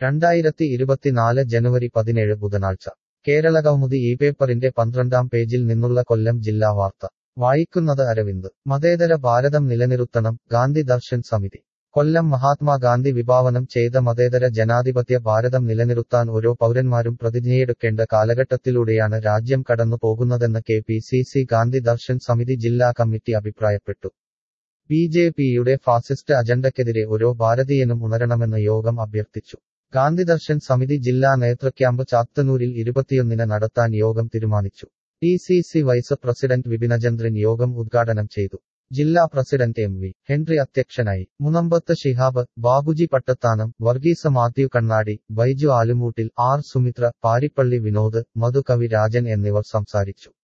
രണ്ടായിരത്തി ഇരുപത്തിനാല് ജനുവരി പതിനേഴ് ബുധനാഴ്ച കേരള കൗമുദി ഈ പേപ്പറിന്റെ പന്ത്രണ്ടാം പേജിൽ നിന്നുള്ള കൊല്ലം ജില്ലാ വാർത്ത വായിക്കുന്നത് അരവിന്ദ് മതേതര ഭാരതം നിലനിർത്തണം ഗാന്ധി ദർശൻ സമിതി കൊല്ലം മഹാത്മാഗാന്ധി വിഭാവനം ചെയ്ത മതേതര ജനാധിപത്യ ഭാരതം നിലനിർത്താൻ ഓരോ പൗരന്മാരും പ്രതിജ്ഞയെടുക്കേണ്ട കാലഘട്ടത്തിലൂടെയാണ് രാജ്യം കടന്നു പോകുന്നതെന്ന് K P C C Gandhi Darshan Samiti ജില്ലാ കമ്മിറ്റി അഭിപ്രായപ്പെട്ടു ബി ജെ പിയുടെ ഫാസിസ്റ്റ് അജണ്ടയ്ക്കെതിരെ ഓരോ ഭാരതീയനും ഉണരണമെന്ന് യോഗം അഭ്യർത്ഥിച്ചു ഗാന്ധി ദർശൻ സമിതി ജില്ലാ നേതൃക്യാമ്പ് ചാത്തന്നൂരിൽ ഇരുപത്തിയൊന്നിന് നടത്താൻ യോഗം തീരുമാനിച്ചു D C C vice president Vipinachandran യോഗം ഉദ്ഘാടനം ചെയ്തു ജില്ലാ പ്രസിഡന്റ് എം വി ഹെൻറി അധ്യക്ഷനായി മുനമ്പത്ത് ഷിഹാബ് ബാബുജി പട്ടത്താനം വർഗീസ് മാത്യു കണ്ണാടി ബൈജു ആലുമൂട്ടിൽ ആർ സുമിത്ര പാരിപ്പള്ളി വിനോദ് മധു കവി രാജൻ എന്നിവർ സംസാരിച്ചു